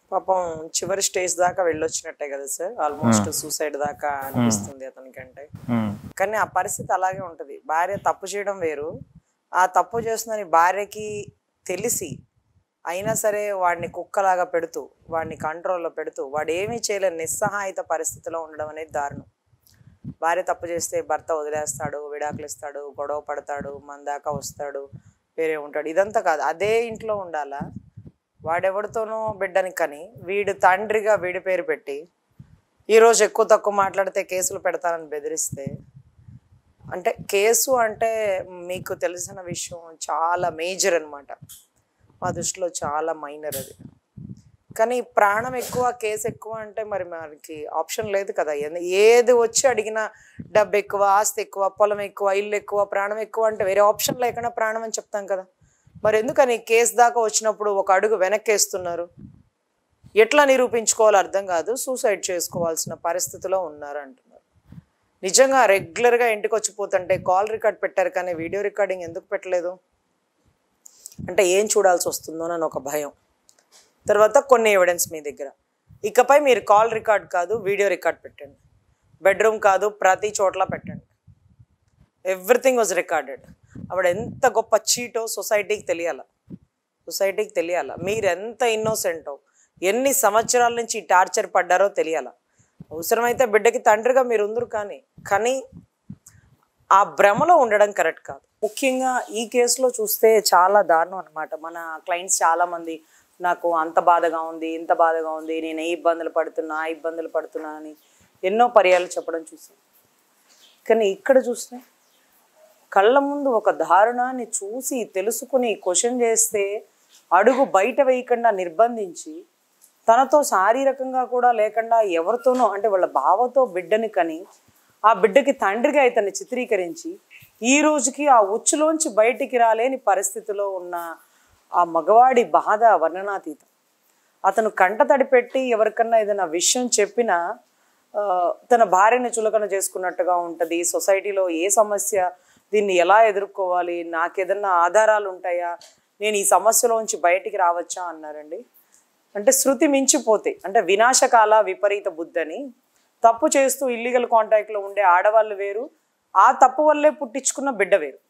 పాపం చివరి స్టేజ్ దాకా వెళ్ళొచ్చినట్టే కదా సార్ ఆల్మోస్ట్ సూసైడ్ దాకా అనిపిస్తుంది అతనికంటే ఉమ్, కానీ ఆ పరిస్థితి అలాగే ఉంటుంది భార్య తప్పు చేయడం వేరు ఆ తప్పు చేస్తుందని భార్యకి తెలిసి అయినా సరే వాడిని కుక్కలాగా పెడుతూ వాడిని కంట్రోల్లో పెడుతూ వాడు ఏమీ చేయలేని నిస్సహాయిత పరిస్థితిలో ఉండడం అనేది దారుణం భార్య తప్పు చేస్తే భర్త వదిలేస్తాడు విడాకులు ఇస్తాడు గొడవ పడతాడు మన దాకా వస్తాడు వేరే ఉంటాడు ఇదంతా కాదు అదే ఇంట్లో ఉండాలా వాడెవడితోనో బిడ్డని కని వీడు తండ్రిగా వీడి పేరు పెట్టి ఈరోజు ఎక్కువ తక్కువ మాట్లాడితే కేసులు పెడతానని బెదిరిస్తే అంటే కేసు అంటే మీకు తెలిసిన విషయం చాలా మేజర్ అన్నమాట మా దృష్టిలో చాలా మైనర్ అది కానీ ప్రాణం ఎక్కువ కేసు ఎక్కువ అంటే మరి మనకి ఆప్షన్ లేదు కదా ఎన్ని- ఏది వచ్చి అడిగినా డబ్బు ఎక్కువ ఆస్తి ఎక్కువ పొలం ఎక్కువ ఇల్లు ఎక్కువ ప్రాణం ఎక్కువ అంటే వేరే ఆప్షన్ లేకుండా ప్రాణం అని చెప్తాం కదా మరి ఎందుకని కేసు దాకా వచ్చినప్పుడు ఒక అడుగు వెనక్కేస్తున్నారు ఎట్లా నిరూపించుకోవాలో అర్థం కాదు సూసైడ్ చేసుకోవాల్సిన పరిస్థితిలో ఉన్నారు అంటున్నారు నిజంగా రెగ్యులర్గా ఇంటికి వచ్చి పోతుంటే కాల్ రికార్డ్ పెట్టారు కానీ వీడియో రికార్డింగ్ ఎందుకు పెట్టలేదు అంటే ఏం చూడాల్సి వస్తుందో అని ఒక భయం తర్వాత కొన్ని ఎవిడెన్స్ మీ దగ్గర ఇకపై మీరు కాల్ రికార్డ్ కాదు వీడియో రికార్డ్ పెట్టండి బెడ్రూమ్ కాదు ప్రతి చోట్ల పెట్టండి ఎవ్రీథింగ్ వాజ్ రికార్డెడ్ ఆవిడ ఎంత గొప్ప చీటో సొసైటీకి తెలియాల సొసైటీకి తెలియాల మీరు ఎంత ఇన్నోసెంటో ఎన్ని సంవత్సరాల నుంచి ఈ టార్చర్ పడ్డారో తెలియాల అవసరమైతే బిడ్డకి తండ్రిగా మీరు ఉందరు కానీ కానీ ఆ భ్రమలో ఉండడం కరెక్ట్ కాదు ముఖ్యంగా ఈ కేసులో చూస్తే చాలా దారుణం అనమాట మన క్లయింట్స్ చాలా మంది నాకు అంత బాధగా ఉంది ఇంత బాధగా ఉంది నేను ఏ ఇబ్బందులు పడుతున్నా ఆ ఇబ్బందులు పడుతున్నా అని ఎన్నో పర్యాలు చెప్పడం చూసాను కానీ ఇక్కడ చూస్తే కళ్ళ ముందు ఒక దారుణాన్ని చూసి తెలుసుకుని క్వశ్చన్ చేస్తే అడుగు బయట వేయకుండా నిర్బంధించి తనతో శారీరకంగా కూడా లేకుండా ఎవరితోనో అంటే వాళ్ళ బావతో బిడ్డని కని ఆ బిడ్డకి తండ్రిగా ఇతన్ని చిత్రీకరించి ఈ రోజుకి ఆ ఉచ్చులోంచి బయటికి రాలేని పరిస్థితిలో ఉన్న ఆ మగవాడి బాధ వర్ణనాతీతం అతను కంట తడి పెట్టి ఎవరికన్నా ఏదైనా విషయం చెప్పినా ఆ, తన భార్యని చులకన చేసుకున్నట్టుగా ఉంటుంది సొసైటీలో ఏ సమస్య దీన్ని ఎలా ఎదుర్కోవాలి నాకేదన్నా ఆధారాలు ఉంటాయా నేను ఈ సమస్యలోంచి బయటికి రావచ్చా అన్నారండి అంటే శృతి మించిపోతే అంటే వినాశకాల విపరీత బుద్ధని తప్పు చేస్తూ ఇల్లీగల్ కాంటాక్ట్లో ఉండే ఆడవాళ్ళు వేరు ఆ తప్పు వల్లే పుట్టించుకున్న బిడ్డ వేరు